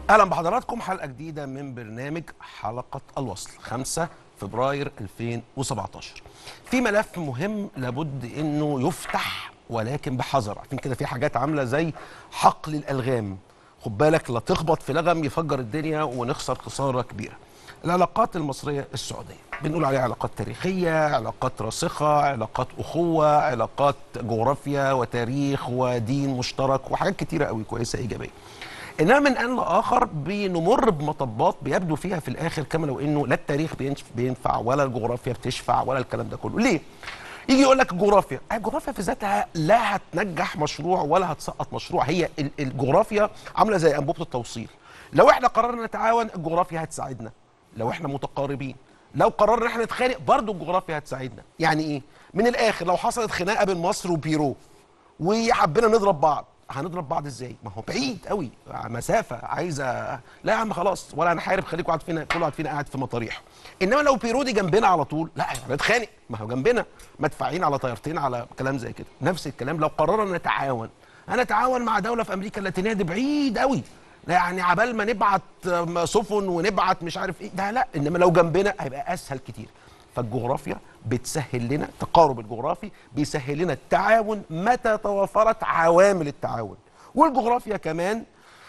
اهلا بحضراتكم حلقه جديده من برنامج حلقه الوصل 5 فبراير 2017 في ملف مهم لابد انه يفتح ولكن بحذر عارفين كده في حاجات عامله زي حقل الالغام خد بالك لا تخبط في لغم يفجر الدنيا ونخسر خساره كبيره العلاقات المصريه السعوديه بنقول عليها علاقات تاريخيه علاقات راسخه علاقات اخوه علاقات جغرافيا وتاريخ ودين مشترك وحاجات كتيره قوي كويسه ايجابيه انما من ان لاخر بنمر بمطبات بيبدو فيها في الاخر كما لو انه لا التاريخ بينش- بينفع ولا الجغرافيا بتشفع ولا الكلام ده كله ليه يجي يقول لك الجغرافيا الجغرافيا في ذاتها لا هتنجح مشروع ولا هتسقط مشروع هي ال- الجغرافيا عامله زي انبوبه التوصيل لو احنا قررنا نتعاون الجغرافيا هتساعدنا لو احنا متقاربين لو قررنا احنا نتخانق برضه الجغرافيا هتساعدنا يعني ايه من الاخر لو حصلت خناقه بين مصر وبيرو وحبينا نضرب بعض هنضرب بعض ازاي ما هو بعيد قوي مسافه عايزه لا يا عم خلاص ولا هنحارب خليكوا قاعد فينا كل واحد فينا قاعد في مطاريحه انما لو بيرو دي جنبنا على طول لا هنتخانق ما هو جنبنا مدفعين على طيارتين على كلام زي كده نفس الكلام لو قررنا نتعاون هنتعاون مع دوله في امريكا اللاتينيه دي بعيد قوي يعني عبال ما نبعت آم، سفن ونبعت مش عارف ايه ده لا انما لو جنبنا هيبقى اسهل كتير فالجغرافيا بتسهل لنا التقارب الجغرافي بيسهل لنا التعاون متى توفرت عوامل التعاون والجغرافيا كمان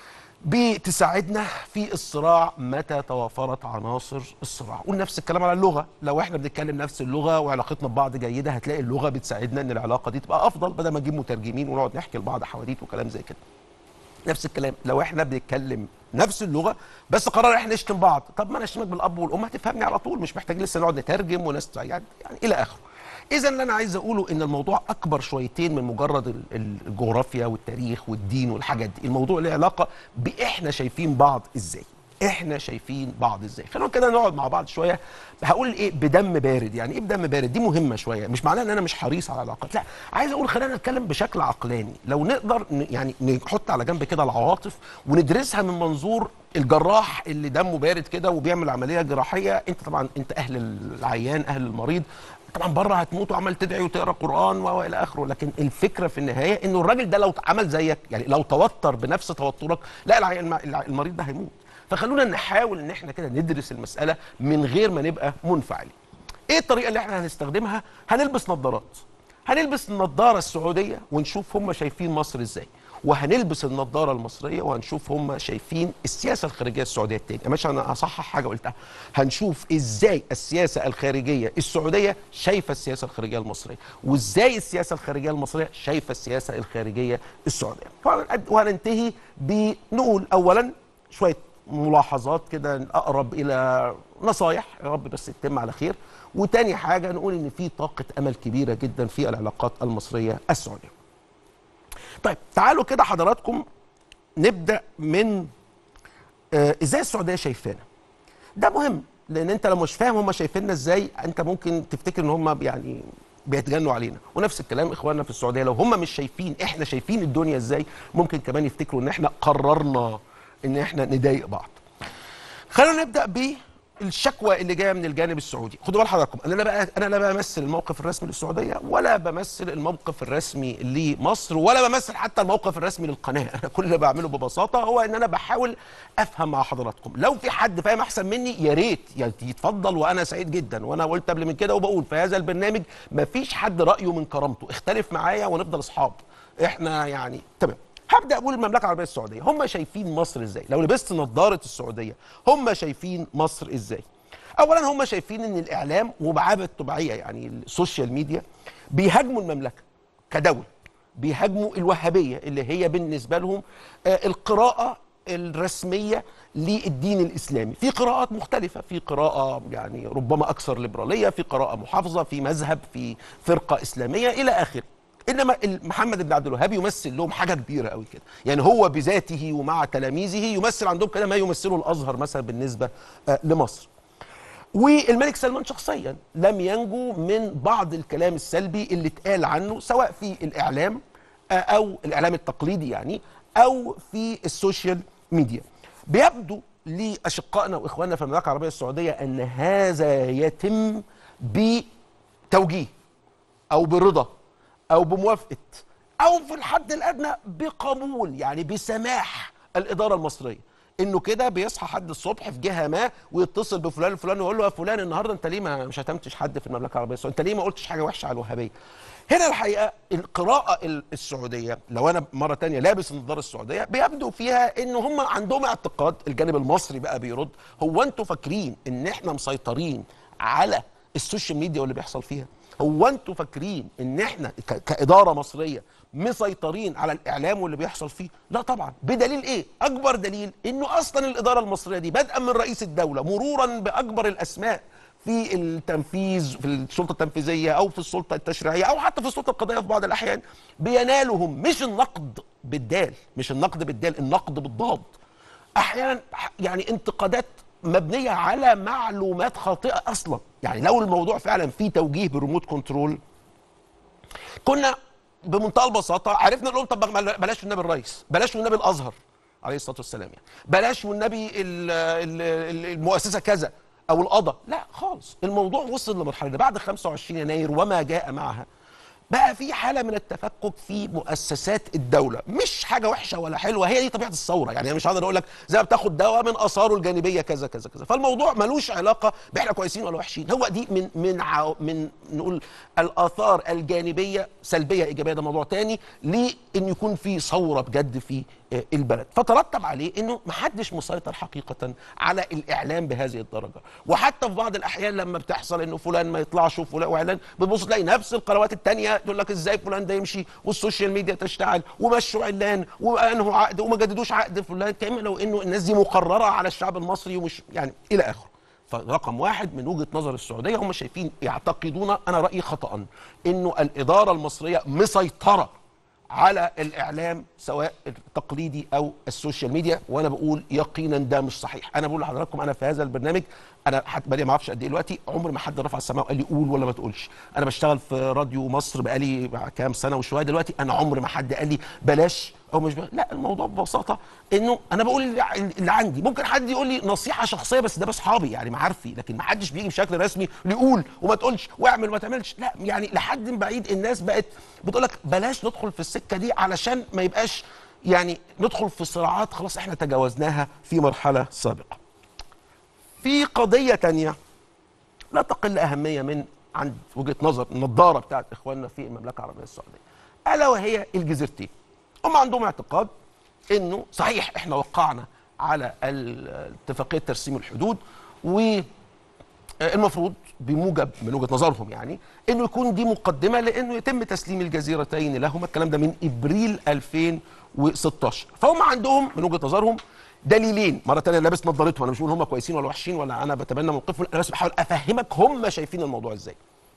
بتساعدنا في الصراع متى توافرت عناصر الصراع ونفس الكلام على اللغه لو احنا بنتكلم نفس اللغه وعلاقتنا ببعض جيده هتلاقي اللغه بتساعدنا ان العلاقه دي تبقى افضل بدل ما نجيب مترجمين ونقعد نحكي لبعض حواديت وكلام زي كده نفس الكلام لو احنا بنتكلم نفس اللغه بس قرر احنا نشتم بعض طب ما انا اشتمك بالاب والام هتفهمني على طول مش محتاج لسه نقعد نترجم وناس يعني, يعني الى اخره اذا اللي انا عايز اقوله ان الموضوع اكبر شويتين من مجرد ال- ال- الجغرافيا والتاريخ والدين والحاجات دي الموضوع له علاقه باحنا شايفين بعض ازاي احنا شايفين بعض ازاي خلونا كده نقعد مع بعض شويه هقول ايه بدم بارد يعني ايه بدم بارد دي مهمه شويه مش معناه ان انا مش حريص على العلاقات لا عايز اقول خلينا نتكلم بشكل عقلاني لو نقدر ن- يعني نحط على جنب كده العواطف وندرسها من منظور الجراح اللي دمه بارد كده وبيعمل عمليه جراحيه انت طبعا انت اهل العيان اهل المريض طبعا بره هتموت وعمال تدعي وتقرا قران والى اخره لكن الفكره في النهايه انه الراجل ده لو عمل زيك يعني لو توتر بنفس توترك لا العيان المريض ده هيموت فخلونا نحاول ان احنا كده ندرس المساله من غير ما نبقى منفعلين ايه الطريقه اللي احنا هنستخدمها هنلبس نظارات هنلبس النظاره السعوديه ونشوف هم شايفين مصر ازاي وهنلبس النظاره المصريه وهنشوف هم شايفين السياسه الخارجيه السعوديه التاني ماشي انا هصحح حاجه قلتها هنشوف ازاي السياسه الخارجيه السعوديه شايفه السياسه الخارجيه المصريه وازاي السياسه الخارجيه المصريه شايفه السياسه الخارجيه السعوديه وهن- وهننتهي بنقول اولا شويه ملاحظات كده اقرب الى نصايح يا رب بس تتم على خير وتاني حاجه نقول ان في طاقه امل كبيره جدا في العلاقات المصريه السعوديه طيب تعالوا كده حضراتكم نبدا من آه ازاي السعوديه شايفانا ده مهم لان انت لو مش فاهم هم شايفيننا ازاي انت ممكن تفتكر ان هم يعني بيتجنوا علينا ونفس الكلام اخواننا في السعوديه لو هم مش شايفين احنا شايفين الدنيا ازاي ممكن كمان يفتكروا ان احنا قررنا ان احنا نضايق بعض خلينا نبدا بالشكوى اللي جايه من الجانب السعودي خدوا بال حضراتكم انا لا بقى انا لا بمثل الموقف الرسمي للسعوديه ولا بمثل الموقف الرسمي لمصر ولا بمثل حتى الموقف الرسمي للقناه انا كل اللي بعمله ببساطه هو ان انا بحاول افهم مع حضراتكم لو في حد فاهم احسن مني يا ريت يعني يتفضل وانا سعيد جدا وانا قلت قبل من كده وبقول في هذا البرنامج مفيش حد رايه من كرامته اختلف معايا ونفضل اصحاب احنا يعني تمام هبدا اقول المملكه العربيه السعوديه هم شايفين مصر ازاي لو لبست نظاره السعوديه هم شايفين مصر ازاي اولا هم شايفين ان الاعلام وبعابه التبعيه يعني السوشيال ميديا بيهاجموا المملكه كدوله بيهاجموا الوهابيه اللي هي بالنسبه لهم آه، القراءه الرسميه للدين الاسلامي في قراءات مختلفه في قراءه يعني ربما اكثر ليبراليه في قراءه محافظه في مذهب في فرقه اسلاميه الى اخره انما محمد بن عبد الوهاب يمثل لهم حاجه كبيره قوي كده يعني هو بذاته ومع تلاميذه يمثل عندهم كده ما يمثله الازهر مثلا بالنسبه آه، لمصر والملك سلمان شخصيا لم ينجو من بعض الكلام السلبي اللي اتقال عنه سواء في الاعلام آه، او الاعلام التقليدي يعني او في السوشيال ميديا بيبدو لاشقائنا واخواننا في المملكه العربيه السعوديه ان هذا يتم بتوجيه او برضا او بموافقه او في الحد الادنى بقبول يعني بسماح الاداره المصريه انه كده بيصحى حد الصبح في جهه ما ويتصل بفلان الفلاني ويقول له يا فلان النهارده انت ليه ما مش هتمتش حد في المملكه العربيه السعوديه انت ليه ما قلتش حاجه وحشه على الوهابيه هنا الحقيقه القراءه ال- السعوديه لو انا مره تانية لابس النظاره السعوديه بيبدو فيها ان هم عندهم اعتقاد الجانب المصري بقى بيرد هو انتوا فاكرين ان احنا مسيطرين على السوشيال ميديا واللي بيحصل فيها هو انتوا فاكرين ان احنا ك- كاداره مصريه مسيطرين على الاعلام واللي بيحصل فيه لا طبعا بدليل ايه اكبر دليل انه اصلا الاداره المصريه دي بدءا من رئيس الدوله مرورا باكبر الاسماء في التنفيذ في السلطه التنفيذيه او في السلطه التشريعيه او حتى في السلطه القضائيه في بعض الاحيان بينالهم مش النقد بالدال مش النقد بالدال النقد بالضاد احيانا يعني انتقادات مبنيه على معلومات خاطئه اصلا يعني لو الموضوع فعلا فيه توجيه بالريموت كنترول كنا بمنتهى البساطه عرفنا نقول طب ما بلاش النبي الرئيس بلاش والنبي الازهر عليه الصلاه والسلام يعني بلاش والنبي ال- ال- ال- المؤسسه كذا او القضاء لا خالص الموضوع وصل لمرحله ده بعد 25 يناير وما جاء معها بقى في حاله من التفكك في مؤسسات الدوله مش حاجه وحشه ولا حلوه هي دي طبيعه الثوره يعني انا مش هقدر اقول لك زي ما بتاخد دواء من اثاره الجانبيه كذا كذا كذا فالموضوع ملوش علاقه باحنا كويسين ولا وحشين هو دي من من عو من نقول الاثار الجانبيه سلبيه ايجابيه ده موضوع تاني لان يكون في ثوره بجد في آه، البلد فترتب عليه انه ما حدش مسيطر حقيقه على الاعلام بهذه الدرجه وحتى في بعض الاحيان لما بتحصل انه فلان ما يطلعش وفلان واعلان بتبص تلاقي نفس القنوات التانية تقول لك ازاي فلان ده يمشي والسوشيال ميديا تشتعل ومشوا علان وانهوا عقد وما جددوش عقد فلان كما لو انه الناس دي مقرره على الشعب المصري ومش يعني الى اخره فرقم واحد من وجهه نظر السعوديه هم شايفين يعتقدون انا رايي خطا انه الاداره المصريه مسيطره على الاعلام سواء التقليدي او السوشيال ميديا وانا بقول يقينا ده مش صحيح انا بقول لحضراتكم انا في هذا البرنامج انا حتى بقالي ما اعرفش قد ايه دلوقتي عمر ما حد رفع السماعه وقال لي قول ولا ما تقولش انا بشتغل في راديو مصر بقالي كام سنه وشويه دلوقتي انا عمر ما حد قال لي بلاش او مش بلاش. لا الموضوع ببساطه انه انا بقول اللي اللي عندي ممكن حد يقول لي نصيحه شخصيه بس ده باصحابي يعني معارفي لكن ما حدش بيجي بشكل رسمي يقول وما تقولش واعمل وما تعملش لا يعني لحد بعيد الناس بقت بتقول لك بلاش ندخل في السكه دي علشان ما يبقاش يعني ندخل في صراعات خلاص احنا تجاوزناها في مرحله سابقه في قضيه تانية لا تقل اهميه من عند وجهه نظر النظاره بتاعت اخواننا في المملكه العربيه السعوديه الا وهي الجزيرتين هم عندهم اعتقاد انه صحيح احنا وقعنا على ال- اتفاقيه ترسيم الحدود والمفروض بموجب من وجهه نظرهم يعني انه يكون دي مقدمه لانه يتم تسليم الجزيرتين لهما الكلام ده من ابريل 2016 فهم عندهم من وجهه نظرهم دليلين مره ثانيه لابس نظارتهم انا مش بقول هم كويسين ولا وحشين ولا انا بتبنى موقفهم انا بس بحاول افهمك هم شايفين الموضوع ازاي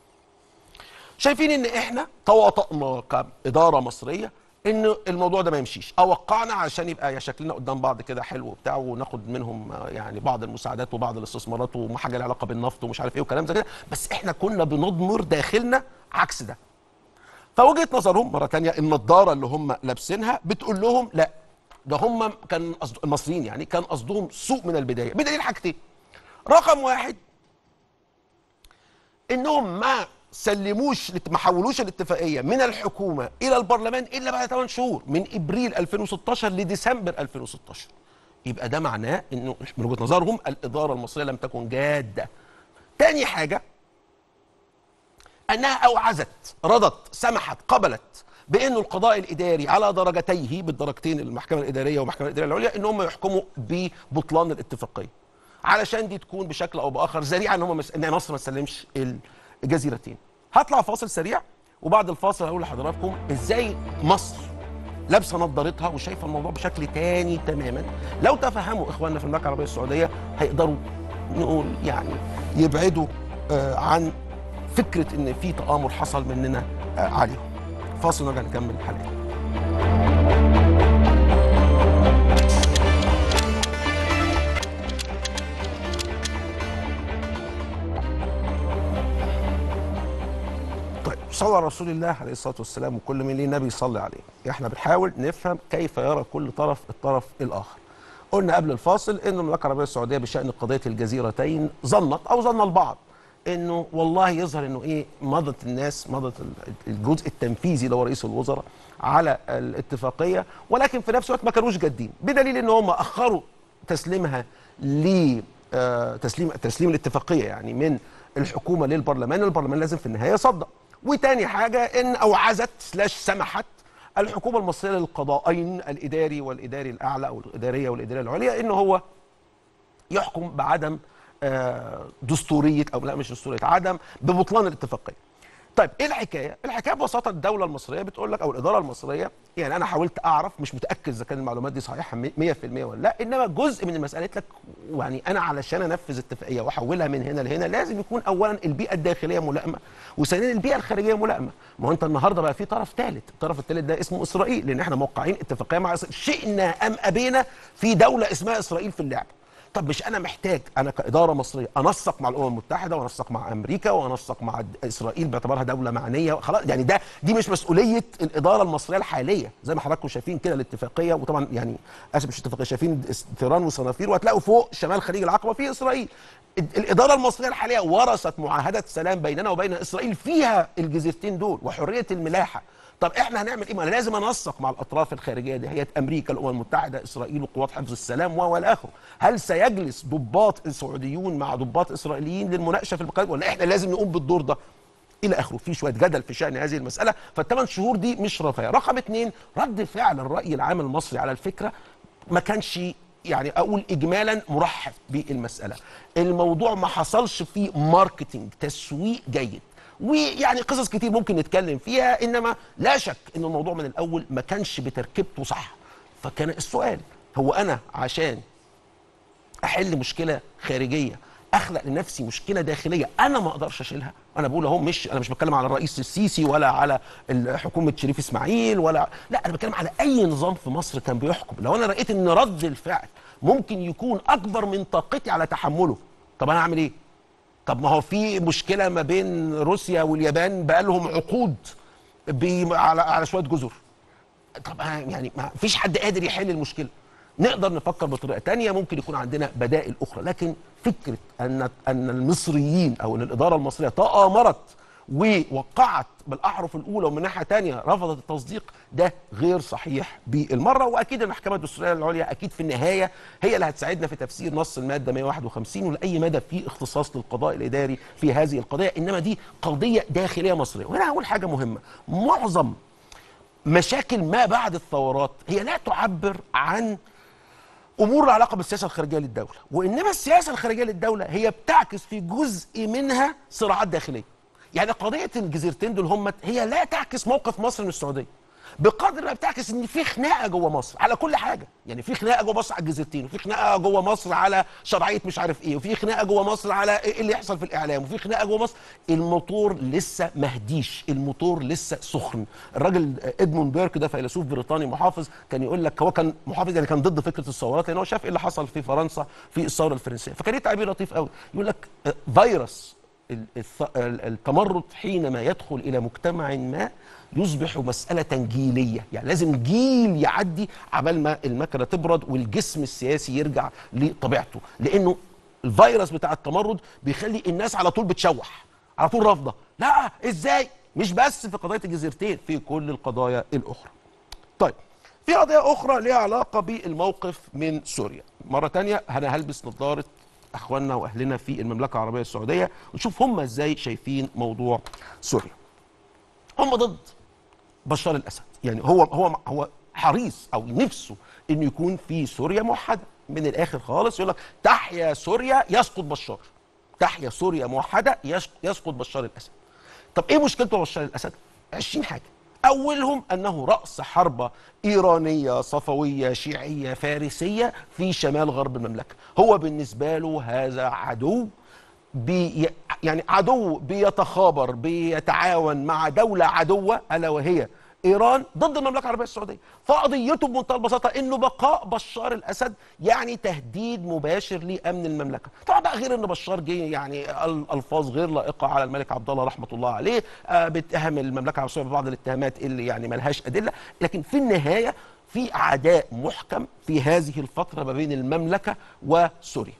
شايفين ان احنا تواطئنا كاداره مصريه ان الموضوع ده ما يمشيش اوقعنا عشان يبقى يا شكلنا قدام بعض كده حلو وبتاع وناخد منهم آه، يعني بعض المساعدات وبعض الاستثمارات وما حاجه لها علاقه بالنفط ومش عارف ايه وكلام زي كده بس احنا كنا بنضمر داخلنا عكس ده فوجهه نظرهم مره تانية النضاره اللي هم لابسينها بتقول لهم لا ده هم كان قصد المصريين يعني كان قصدهم سوء من البدايه بدليل حاجتين رقم واحد انهم ما سلموش ما حولوش الاتفاقيه من الحكومه الى البرلمان الا بعد 8 شهور من ابريل 2016 لديسمبر 2016 يبقى ده معناه انه من وجهه نظرهم الاداره المصريه لم تكن جاده تاني حاجه انها اوعزت رضت سمحت قبلت بانه القضاء الاداري على درجتيه بالدرجتين المحكمه الاداريه والمحكمه الاداريه العليا ان هم يحكموا ببطلان الاتفاقيه علشان دي تكون بشكل او باخر ذريعه ان هم مس... ان مصر ما تسلمش الجزيرتين هطلع فاصل سريع وبعد الفاصل هقول لحضراتكم ازاي مصر لابسه نظارتها وشايفه الموضوع بشكل تاني تماما لو تفهموا اخواننا في المملكه العربيه السعوديه هيقدروا نقول يعني يبعدوا آه عن فكره ان في تآمر حصل مننا آه عليهم فاصل ونرجع نكمل الحلقه طيب صلى على رسول الله عليه الصلاه والسلام وكل من ليه نبي يصلي عليه احنا بنحاول نفهم كيف يرى كل طرف الطرف الاخر قلنا قبل الفاصل ان المملكه العربيه السعوديه بشان قضيه الجزيرتين ظنت او ظن البعض انه والله يظهر انه ايه مضت الناس مضت الجزء التنفيذي اللي هو رئيس الوزراء على الاتفاقيه ولكن في نفس الوقت ما كانوش جادين بدليل ان هم اخروا تسليمها ل آه، تسليم تسليم الاتفاقيه يعني من الحكومه للبرلمان البرلمان لازم في النهايه يصدق وتاني حاجه ان اوعزت سلاش سمحت الحكومه المصريه للقضائين الاداري والاداري الاعلى او الاداريه والاداريه العليا ان هو يحكم بعدم آه، دستوريه او لا مش دستوريه عدم ببطلان الاتفاقيه طيب ايه الحكايه؟ الحكايه ببساطه الدوله المصريه بتقول لك او الاداره المصريه يعني انا حاولت اعرف مش متاكد اذا كان المعلومات دي صحيحه 100% ولا لا انما جزء من المساله قالت لك يعني انا علشان انفذ اتفاقيه واحولها من هنا لهنا لازم يكون اولا البيئه الداخليه ملائمه وثانيا البيئه الخارجيه ملائمه ما هو انت النهارده بقى في طرف ثالث الطرف الثالث ده اسمه اسرائيل لان احنا موقعين اتفاقيه مع إسرائيل. شئنا ام ابينا في دوله اسمها اسرائيل في اللعبه طب مش انا محتاج انا كاداره مصريه انسق مع الامم المتحده وانسق مع امريكا وانسق مع د- اسرائيل باعتبارها دوله معنيه خلاص يعني ده دي مش مسؤوليه الاداره المصريه الحاليه زي ما حضراتكم شايفين كده الاتفاقيه وطبعا يعني اسف مش اتفاقيه شايفين اس- تيران وصنافير وهتلاقوا فوق شمال خليج العقبه في اسرائيل ال- الاداره المصريه الحاليه ورثت معاهده سلام بيننا وبين اسرائيل فيها الجزيرتين دول وحريه الملاحه طب احنا هنعمل ايه؟ ما أنا لازم انسق مع الاطراف الخارجيه دي هي امريكا الامم المتحده اسرائيل وقوات حفظ السلام و والى اخره. هل سيجلس ضباط سعوديون مع ضباط اسرائيليين للمناقشه في البقاء ولا احنا لازم نقوم بالدور ده؟ الى اخره في شويه جدل في شان هذه المساله فالثمان شهور دي مش رفاهيه رقم اثنين رد فعل الراي العام المصري على الفكره ما كانش يعني اقول اجمالا مرحب بالمساله الموضوع ما حصلش فيه ماركتينج تسويق جيد ويعني قصص كتير ممكن نتكلم فيها انما لا شك ان الموضوع من الاول ما كانش بتركيبته صح فكان السؤال هو انا عشان احل مشكله خارجيه اخلق لنفسي مشكله داخليه انا ما اقدرش اشيلها انا بقول اهو مش انا مش بتكلم على الرئيس السيسي ولا على ال- حكومه شريف اسماعيل ولا لا انا بتكلم على اي نظام في مصر كان بيحكم لو انا لقيت ان رد الفعل ممكن يكون اكبر من طاقتي على تحمله طب انا اعمل ايه طب ما هو في مشكله ما بين روسيا واليابان بقالهم عقود بي- على على شويه جزر طب أنا يعني ما فيش حد قادر يحل المشكله نقدر نفكر بطريقه تانية ممكن يكون عندنا بدائل اخرى لكن فكره ان ان المصريين او ان الاداره المصريه تآمرت ووقعت بالاحرف الاولى ومن ناحيه تانية رفضت التصديق ده غير صحيح بالمره واكيد المحكمه الدستوريه العليا اكيد في النهايه هي اللي هتساعدنا في تفسير نص الماده 151 ولاي مدى في اختصاص للقضاء الاداري في هذه القضيه انما دي قضيه داخليه مصريه وهنا هقول حاجه مهمه معظم مشاكل ما بعد الثورات هي لا تعبر عن امور لها علاقه بالسياسه الخارجيه للدوله وانما السياسه الخارجيه للدوله هي بتعكس في جزء منها صراعات داخليه يعني قضيه الجزيرتين دول هم هي لا تعكس موقف مصر من السعوديه بقدر ما بتعكس ان في خناقه جوه مصر على كل حاجه يعني في خناقه جوه مصر على الجزيرتين وفي خناقه جوه مصر على شرعيه مش عارف ايه وفي خناقه جوه مصر على ايه اللي يحصل في الاعلام وفي خناقه جوه مصر الموتور لسه مهديش الموتور لسه سخن الراجل ادموند بيرك ده فيلسوف بريطاني محافظ كان يقول لك هو كان محافظ يعني كان ضد فكره الثورات لان هو شاف ايه اللي حصل في فرنسا في الثوره الفرنسيه فكان ليه تعبير لطيف قوي يقول لك آه، فيروس ال- الث- ال- التمرد حينما يدخل الى مجتمع ما يصبح مسألة جيلية يعني لازم جيل يعدي عبال ما المكنة تبرد والجسم السياسي يرجع لطبيعته لأنه الفيروس بتاع التمرد بيخلي الناس على طول بتشوح على طول رافضة لا ازاي مش بس في قضية الجزيرتين في كل القضايا الأخرى طيب في قضية أخرى ليها علاقة بالموقف من سوريا مرة تانية أنا هلبس نظارة أخواننا وأهلنا في المملكة العربية السعودية ونشوف هم إزاي شايفين موضوع سوريا هم ضد بشار الاسد يعني هو هو هو حريص او نفسه انه يكون في سوريا موحده من الاخر خالص يقول لك تحيا سوريا يسقط بشار تحيا سوريا موحده يسق- يسقط بشار الاسد طب ايه مشكلته بشار الاسد 20 حاجه اولهم انه راس حربه ايرانيه صفويه شيعيه فارسيه في شمال غرب المملكه هو بالنسبه له هذا عدو بي يعني عدو بيتخابر بيتعاون مع دولة عدوة ألا وهي إيران ضد المملكة العربية السعودية فقضيته بمنتهى البساطة إنه بقاء بشار الأسد يعني تهديد مباشر لأمن المملكة طبعا بقى غير إن بشار جه يعني ال- ألفاظ غير لائقة على الملك عبد الله رحمة الله عليه آه بيتهم المملكة العربية السعودية ببعض الاتهامات اللي يعني ملهاش أدلة لكن في النهاية في عداء محكم في هذه الفترة ما بين المملكة وسوريا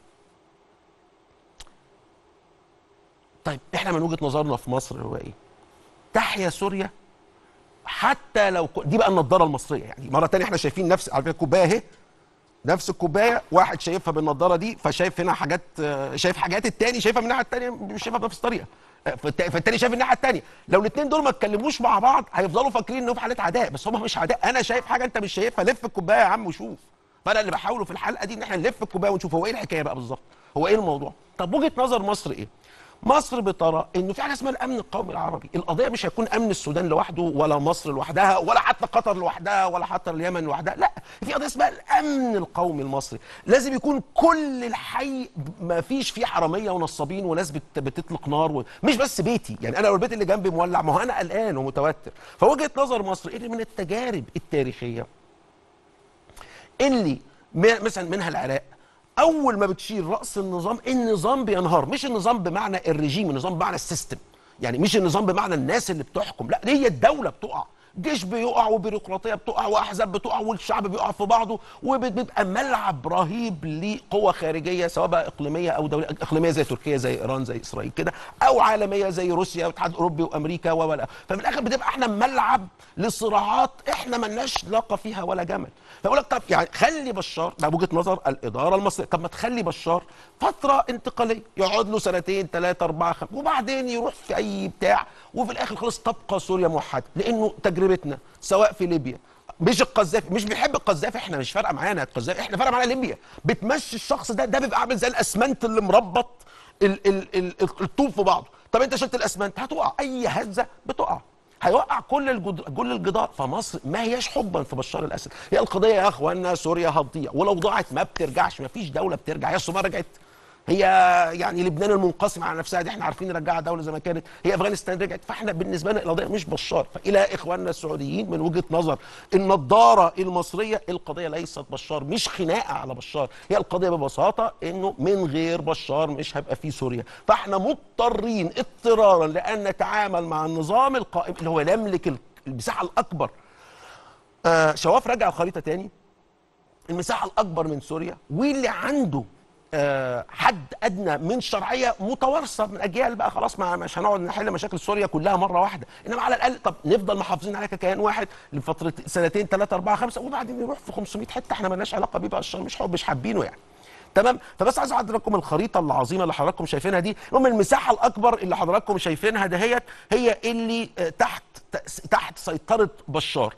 طيب احنا من وجهه نظرنا في مصر هو ايه؟ تحيا سوريا حتى لو ك... دي بقى النضاره المصريه يعني مره تانية احنا شايفين نفس على فكره الكوبايه اهي نفس الكوبايه واحد شايفها بالنضاره دي فشايف هنا حاجات آه، شايف حاجات التاني شايفها من الناحيه التانيه مش شايفها بنفس الطريقه آه، فالت- فالتاني شايف الناحيه التانيه لو الاثنين دول ما اتكلموش مع بعض هيفضلوا فاكرين انه في حاله عداء بس هم مش عداء انا شايف حاجه انت مش شايفها لف الكوبايه يا عم وشوف فانا اللي بحاوله في الحلقه دي ان احنا نلف الكوبايه ونشوف هو ايه الحكايه بقى بالظبط هو ايه الموضوع طب وجهه نظر مصر ايه مصر بترى انه في حاجه اسمها الامن القومي العربي القضيه مش هيكون امن السودان لوحده ولا مصر لوحدها ولا حتى قطر لوحدها ولا حتى اليمن لوحدها لا في قضيه اسمها الامن القومي المصري لازم يكون كل الحي ما فيش فيه حراميه ونصابين وناس بت- بتطلق نار و... مش بس بيتي يعني انا لو البيت اللي جنبي مولع ما هو انا قلقان ومتوتر فوجهه نظر مصر ان من التجارب التاريخيه اللي م- مثلا منها العراق اول ما بتشيل راس النظام النظام بينهار مش النظام بمعنى الرجيم النظام بمعنى السيستم يعني مش النظام بمعنى الناس اللي بتحكم لا هي الدوله بتقع جيش بيقع وبيروقراطيه بتقع واحزاب بتقع والشعب بيقع في بعضه وبيبقى ملعب رهيب لقوى خارجيه سواء بقى اقليميه او دوليه اقليميه زي تركيا زي ايران زي اسرائيل كده او عالميه زي روسيا والاتحاد الاوروبي وامريكا ولا ففي الاخر بتبقى احنا ملعب لصراعات احنا ملناش لاقه فيها ولا جمل فيقول لك طب يعني خلي بشار ده وجهه نظر الاداره المصريه طب ما تخلي بشار فتره انتقاليه يقعد له سنتين ثلاثه اربعه خمسه وبعدين يروح في اي بتاع وفي الاخر خلاص تبقى سوريا موحده لانه تجربتنا سواء في ليبيا مش القذافي مش بيحب القذافي احنا مش فارقه معانا القذافي احنا فارقه معانا ليبيا بتمشي الشخص ده ده بيبقى عامل زي الاسمنت اللي مربط ال ال ال الطوب في بعضه طب انت شلت الاسمنت هتقع اي هزه بتقع هيوقع كل الجد... كل الجدار فمصر ما هياش حبا في بشار الاسد هي القضيه يا اخوانا سوريا هتضيع ولو ضاعت ما بترجعش ما فيش دوله بترجع هي الصومال رجعت هي يعني لبنان المنقسم على نفسها دي احنا عارفين نرجعها دوله زي ما كانت هي افغانستان رجعت فاحنا بالنسبه لنا القضيه مش بشار فالى اخواننا السعوديين من وجهه نظر النضاره المصريه القضيه ليست بشار مش خناقه على بشار هي القضيه ببساطه انه من غير بشار مش هيبقى في سوريا فاحنا مضطرين اضطرارا لان نتعامل مع النظام القائم اللي هو يملك المساحه الاكبر آه شواف رجع الخريطه تاني المساحه الاكبر من سوريا واللي عنده آه، حد ادنى من شرعيه متوارثه من اجيال بقى خلاص ما مش هنقعد نحل مشاكل سوريا كلها مره واحده انما على الاقل طب نفضل محافظين عليها ككيان واحد لفتره سنتين ثلاثه اربعه خمسه وبعدين نروح في 500 حته احنا مالناش علاقه بيه بقى الشر مش حب مش حابينه يعني تمام فبس عايز اعرض لكم الخريطه العظيمه اللي حضراتكم شايفينها دي المهم المساحه الاكبر اللي حضراتكم شايفينها دهيت هي اللي آه، تحت تحت سيطره بشار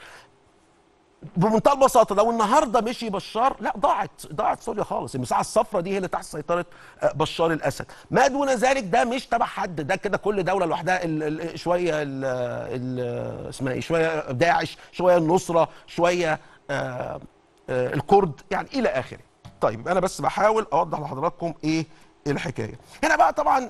بمنتهى البساطه لو النهارده مشي بشار لا ضاعت ضاعت سوريا خالص المساحه الصفراء دي هي اللي تحت سيطره آه، بشار الاسد ما دون ذلك ده مش تبع حد ده كده كل دوله لوحدها ال- ال- شويه ال ال اسمها ايه شويه داعش شويه النصره شويه آه، آه، الكرد يعني الى اخره طيب انا بس بحاول اوضح لحضراتكم ايه الحكايه هنا بقى طبعا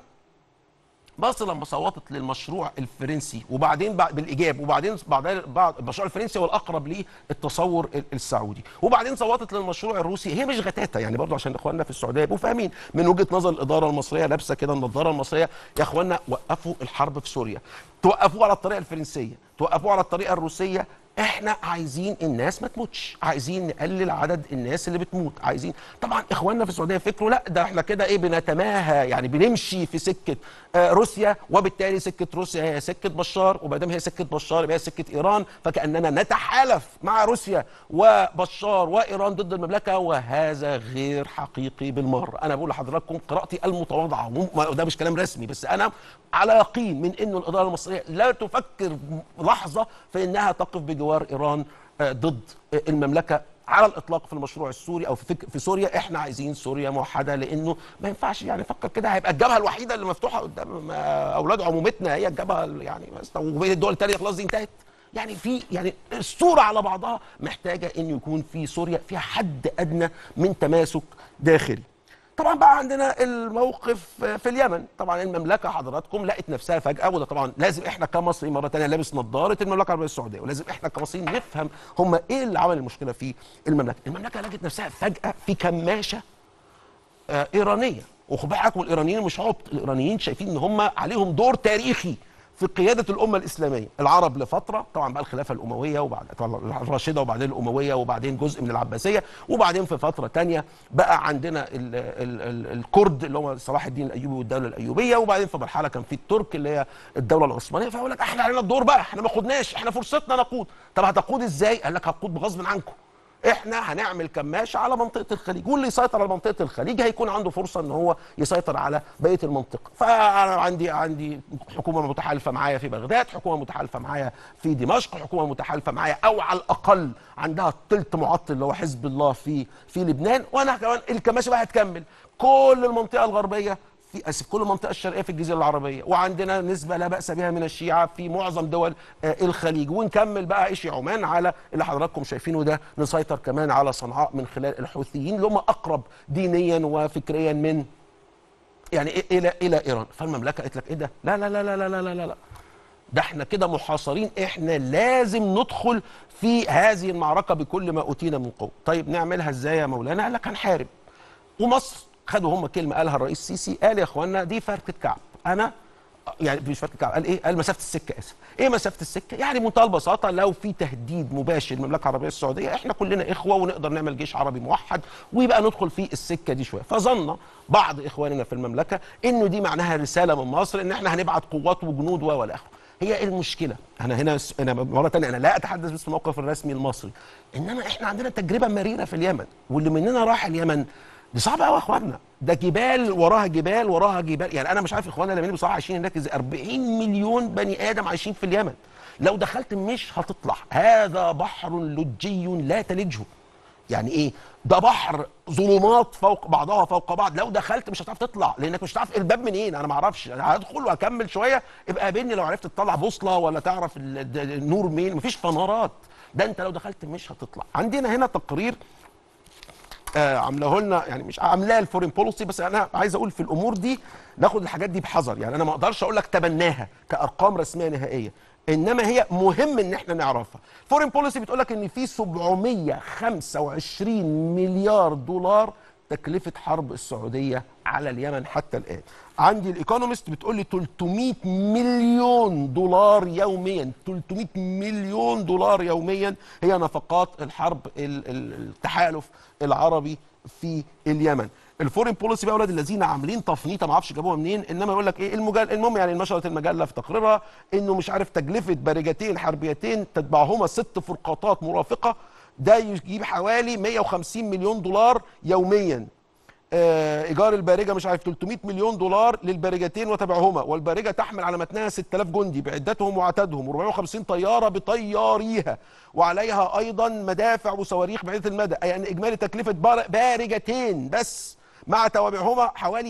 مصر لما صوتت للمشروع الفرنسي وبعدين بعد بالايجاب وبعدين بعد بعد المشروع الفرنسي هو الاقرب للتصور ال- السعودي وبعدين صوتت للمشروع الروسي هي مش غتاته يعني برضو عشان اخواننا في السعوديه يبقوا فاهمين من وجهه نظر الاداره المصريه لابسه كده النظاره المصريه يا اخوانا وقفوا الحرب في سوريا توقفوه على الطريقه الفرنسيه توقفوه على الطريقه الروسيه احنا عايزين الناس ما تموتش عايزين نقلل عدد الناس اللي بتموت عايزين طبعا اخواننا في السعوديه فكروا لا ده احنا كده ايه بنتماهى يعني بنمشي في سكه آه روسيا وبالتالي سكه روسيا هي سكه بشار وما دام هي سكه بشار يبقى هي سكه ايران فكاننا نتحالف مع روسيا وبشار وايران ضد المملكه وهذا غير حقيقي بالمره انا بقول لحضراتكم قراءتي المتواضعه مو- ما- ده مش كلام رسمي بس انا على يقين من انه الاداره المصريه لا تفكر لحظه في انها تقف بجوار ايران آه، ضد آه، المملكه على الاطلاق في المشروع السوري او في فك... في سوريا احنا عايزين سوريا موحده لانه ما ينفعش يعني فكر كده هيبقى الجبهه الوحيده اللي مفتوحه قدام آه، اولاد عمومتنا هي الجبهه ال- يعني بس وبين الدول الثانيه خلاص دي انتهت يعني في يعني الصوره على بعضها محتاجه ان يكون في سوريا فيها حد ادنى من تماسك داخلي طبعا بقى عندنا الموقف في اليمن طبعا المملكه حضراتكم لقت نفسها فجاه وده طبعا لازم احنا كمصريين مره ثانيه لابس نظاره المملكه العربيه السعوديه ولازم احنا كمصريين نفهم هم ايه اللي عمل المشكله في المملكه المملكه لقت نفسها فجاه في كماشه آه، ايرانيه وخد بالك والايرانيين مش عبط الايرانيين شايفين ان هم عليهم دور تاريخي في قياده الامه الاسلاميه العرب لفتره طبعا بقى الخلافه الامويه وبعد طبعا الراشده وبعدين الامويه وبعدين جزء من العباسيه وبعدين في فتره تانية بقى عندنا ال ال ال الكرد اللي هو صلاح الدين الايوبي والدوله الايوبيه وبعدين في مرحله كان في الترك اللي هي الدوله العثمانيه فيقول لك احنا علينا الدور بقى احنا ما خدناش احنا فرصتنا نقود طب هتقود ازاي قال لك هتقود بغصب عنكم احنا هنعمل كماشه على منطقه الخليج واللي يسيطر على منطقه الخليج هيكون عنده فرصه ان هو يسيطر على بقيه المنطقه فانا عندي عندي حكومه متحالفه معايا في بغداد حكومه متحالفه معايا في دمشق حكومه متحالفه معايا او على الاقل عندها ثلث معطل اللي هو حزب الله في في لبنان وانا كمان الكماشه بقى هتكمل كل المنطقه الغربيه في اسف كل المنطقه الشرقيه في الجزيره العربيه وعندنا نسبه لا باس بها من الشيعه في معظم دول آه، الخليج ونكمل بقى عيش عمان على اللي حضراتكم شايفينه ده نسيطر كمان على صنعاء من خلال الحوثيين اللي هم اقرب دينيا وفكريا من يعني إيه- الى الى ايران فالمملكه قالت لك ايه ده لا لا لا لا لا لا لا, لا. ده احنا كده محاصرين احنا لازم ندخل في هذه المعركه بكل ما اوتينا من قوه طيب نعملها ازاي يا مولانا قال لك هنحارب ومصر خدوا هم كلمه قالها الرئيس السيسي قال يا اخوانا دي فرقه كعب انا يعني مش فرقه كعب قال ايه قال مسافه السكه اسف ايه مسافه السكه يعني بمنتهى البساطه لو في تهديد مباشر للمملكه العربيه السعوديه احنا كلنا اخوه ونقدر نعمل جيش عربي موحد ويبقى ندخل في السكه دي شويه فظن بعض اخواننا في المملكه انه دي معناها رساله من مصر ان احنا هنبعت قوات وجنود و والى اخره هي إيه المشكله انا هنا س- انا مره ثانيه انا لا اتحدث بس في الموقف الرسمي المصري انما احنا عندنا تجربه مريره في اليمن واللي مننا راح اليمن دي صعبه قوي يا اخوانا ده جبال وراها جبال وراها جبال يعني انا مش عارف اخواننا اليمنيين بصراحه عايشين هناك ازاي 40 مليون بني ادم عايشين في اليمن لو دخلت مش هتطلع هذا بحر لجي لا تلجه يعني ايه ده بحر ظلمات فوق بعضها فوق بعض لو دخلت مش هتعرف تطلع لانك مش هتعرف الباب منين انا ما اعرفش أنا هدخل وهكمل شويه ابقى قابلني لو عرفت تطلع بوصله ولا تعرف ال- د- النور مين مفيش فنارات ده انت لو دخلت مش هتطلع عندنا هنا تقرير آه عاملاه لنا يعني مش عاملاه الفورين بوليسي بس انا عايز اقول في الامور دي ناخد الحاجات دي بحذر يعني انا ما اقدرش اقول لك تبناها كارقام رسميه نهائيه انما هي مهم ان احنا نعرفها الفورين بوليسي بتقول لك ان في 725 مليار دولار تكلفه حرب السعوديه على اليمن حتى الان عندي الايكونومست بتقول لي 300 مليون دولار يوميا 300 مليون دولار يوميا هي نفقات الحرب ال- ال- التحالف العربي في اليمن الفورين بوليسي بقى اولاد الذين عاملين تفنيطه ما اعرفش جابوها منين انما يقول لك ايه المجال المهم يعني نشرت المجله في تقريرها انه مش عارف تكلفه بارجتين حربيتين تتبعهما ست فرقاطات مرافقه ده يجيب حوالي 150 مليون دولار يوميا آه، ايجار البارجه مش عارف 300 مليون دولار للبارجتين وتبعهما والبارجه تحمل على متنها 6000 جندي بعدتهم وعتادهم و450 طياره بطياريها وعليها ايضا مدافع وصواريخ بعيده المدى اي ان اجمالي تكلفه بار- بارجتين بس مع توابعهما حوالي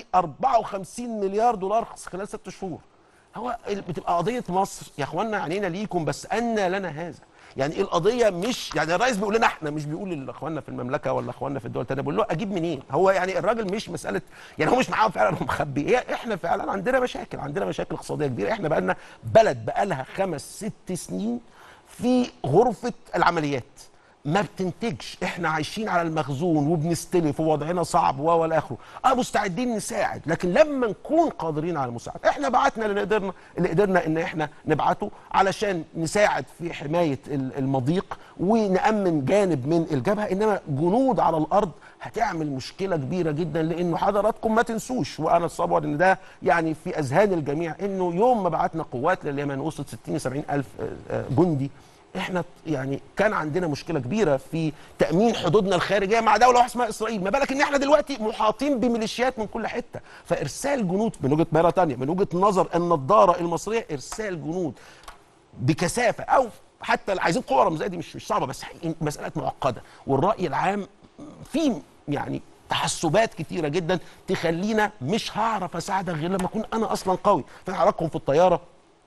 54 مليار دولار خلال ست شهور هو ال- بتبقى قضيه مصر يا اخوانا عينينا ليكم بس ان لنا هذا يعني القضيه مش يعني الرئيس بيقول لنا احنا مش بيقول لاخواننا في المملكه ولا اخواننا في الدول الثانيه بيقول له اجيب منين هو يعني الراجل مش مساله يعني هو مش معاهم فعلا هو مخبي هي احنا فعلا عندنا مشاكل عندنا مشاكل اقتصاديه كبيره احنا بقى لنا بلد بقى لها خمس ست سنين في غرفه العمليات ما بتنتجش احنا عايشين على المخزون وبنستلف ووضعنا صعب و والى اخره اه مستعدين نساعد لكن لما نكون قادرين على المساعده احنا بعتنا اللي قدرنا اللي قدرنا ان احنا نبعته علشان نساعد في حمايه ال- المضيق ونامن جانب من الجبهه انما جنود على الارض هتعمل مشكله كبيره جدا لانه حضراتكم ما تنسوش وانا اتصور ان ده يعني في اذهان الجميع انه يوم ما بعتنا قوات لليمن وصلت 60 70 الف آه، آه، جندي احنا يعني كان عندنا مشكله كبيره في تامين حدودنا الخارجيه مع دوله واحده اسمها اسرائيل ما بالك ان احنا دلوقتي محاطين بميليشيات من كل حته فارسال جنود من وجهه مره ثانيه من وجهه نظر النظاره المصريه ارسال جنود بكثافه او حتى اللي عايزين قوه رمزيه دي مش مش صعبه بس حقيقي مساله معقده والراي العام في يعني تحسبات كتيره جدا تخلينا مش هعرف اساعدك غير لما اكون انا اصلا قوي فانا حضراتكم في الطياره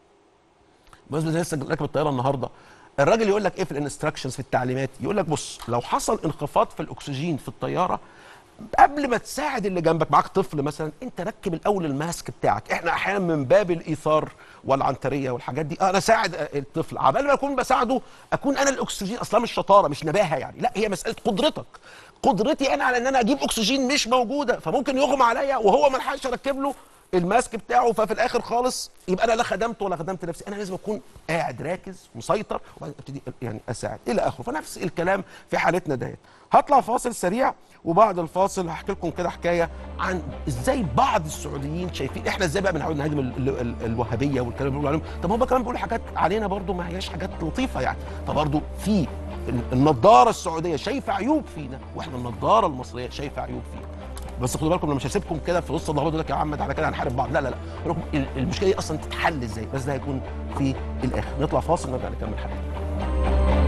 بمناسبه لسه راكب الطياره النهارده الراجل يقول لك ايه في الانستراكشنز في التعليمات يقول لك بص لو حصل انخفاض في الاكسجين في الطياره قبل ما تساعد اللي جنبك معاك طفل مثلا انت ركب الاول الماسك بتاعك احنا احيانا من باب الايثار والعنتريه والحاجات دي انا ساعد الطفل عبال ما اكون بساعده اكون انا الاكسجين اصلا مش شطاره مش نباهه يعني لا هي مساله قدرتك قدرتي انا على ان انا اجيب اكسجين مش موجوده فممكن يغمى عليا وهو ما لحقش اركب له الماسك بتاعه ففي الاخر خالص يبقى انا لا خدمت ولا خدمت نفسي انا لازم اكون قاعد راكز مسيطر وبعدين ابتدي يعني اساعد الى اخره فنفس الكلام في حالتنا ديت هطلع فاصل سريع وبعد الفاصل هحكي لكم كده حكايه عن ازاي بعض السعوديين شايفين احنا ازاي بقى بنحاول نهاجم ال- ال- ال- الوهابيه والكلام اللي بيقولوا عليهم طب هم كمان بيقولوا حاجات علينا برضو ما هياش حاجات لطيفه يعني فبرضو في ال- النضاره السعوديه شايفه عيوب فينا واحنا النضاره المصريه شايفه عيوب فينا بس خدوا بالكم انا مش هسيبكم كده في وسط اللحظه لك يا عم على كده هنحارب بعض لا لا لا أقول لكم ال- المشكله دي اصلا تتحل ازاي بس ده هيكون في الاخر نطلع فاصل نرجع نكمل حلقه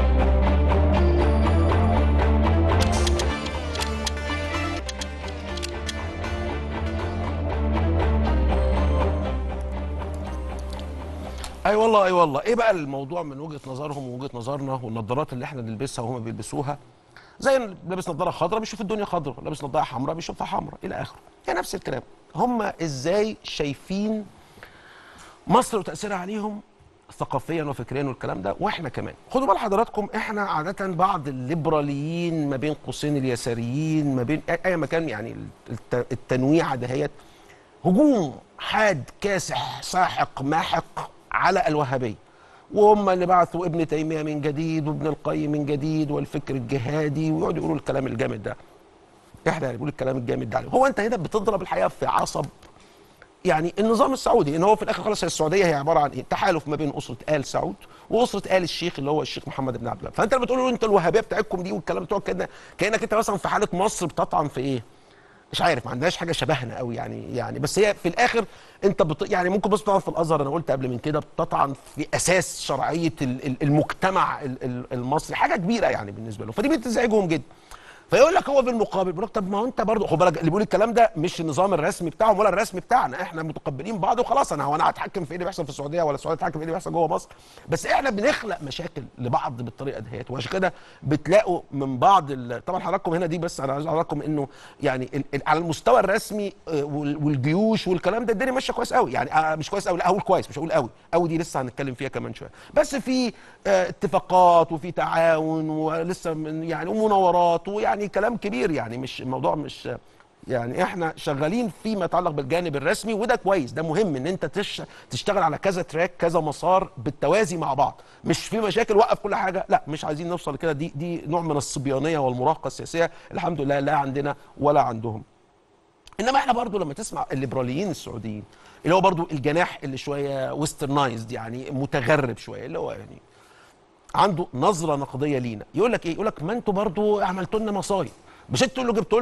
اي والله اي والله ايه بقى الموضوع من وجهه نظرهم ووجهه نظرنا والنظارات اللي احنا بنلبسها وهم بيلبسوها زي اللي لابس نظاره خضراء بيشوف الدنيا خضراء لابس نظاره حمراء بيشوفها حمراء الى اخره هي نفس الكلام هم ازاي شايفين مصر وتاثيرها عليهم ثقافيا وفكريا والكلام ده واحنا كمان خدوا بال حضراتكم احنا عاده بعض الليبراليين ما بين قوسين اليساريين ما بين اي مكان يعني الت- التنويعه دهيت هجوم حاد كاسح ساحق ماحق على الوهابيه وهم اللي بعثوا ابن تيميه من جديد وابن القيم من جديد والفكر الجهادي ويقعدوا يقولوا الكلام الجامد ده احنا اللي بنقول الكلام الجامد ده عليهم هو انت هنا بتضرب الحقيقه في عصب يعني النظام السعودي ان هو في الاخر خالص هي السعوديه هي عباره عن ايه؟ تحالف ما بين اسره ال سعود واسره ال الشيخ اللي هو الشيخ محمد بن عبد الله فانت لما تقول له انت الوهابيه بتاعتكم دي والكلام بتوعك كده كانك انت مثلا في حاله مصر بتطعن في ايه؟ مش عارف ما عندناش حاجه شبهنا قوي يعني يعني بس هي في الاخر انت بت يعني ممكن بس بتطعن في الازهر انا قلت قبل من كده بتطعن في اساس شرعيه ال- ال- المجتمع ال- ال- المصري حاجه كبيره يعني بالنسبه له فدي بتزعجهم جدا فيقول لك هو بالمقابل بيقول لك طب ما هو انت برضه خد بالك اللي بيقول الكلام ده مش النظام الرسمي بتاعهم ولا الرسمي بتاعنا احنا متقبلين بعض وخلاص انا هو انا هتحكم في ايه اللي بيحصل في السعوديه ولا السعوديه تتحكم في ايه اللي بيحصل جوه مصر بس احنا بنخلق مشاكل لبعض بالطريقه دهيت وعشان كده بتلاقوا من بعض ال- طبعا حضراتكم هنا دي بس انا عايز حضراتكم انه يعني ال- ال- على المستوى الرسمي آه، وال- والجيوش والكلام ده الدنيا ماشيه كويس قوي يعني آه، مش كويس قوي لا هقول كويس مش هقول قوي قوي دي لسه هنتكلم فيها كمان شويه بس في آه، اتفاقات وفي تعاون ولسه من يعني ومناورات ويعني كلام كبير يعني مش الموضوع مش يعني احنا شغالين فيما يتعلق بالجانب الرسمي وده كويس ده مهم ان انت تش تشتغل على كذا تراك كذا مسار بالتوازي مع بعض مش في مشاكل وقف كل حاجه لا مش عايزين نوصل لكده دي دي نوع من الصبيانيه والمراهقه السياسيه الحمد لله لا عندنا ولا عندهم انما احنا برضو لما تسمع الليبراليين السعوديين اللي هو برضو الجناح اللي شويه ويسترنايزد يعني متغرب شويه اللي هو يعني عنده نظره نقديه لينا يقول لك ايه يقول لك ما انتوا برضو عملتوا لنا مصايب مش انتوا اللي جبتوا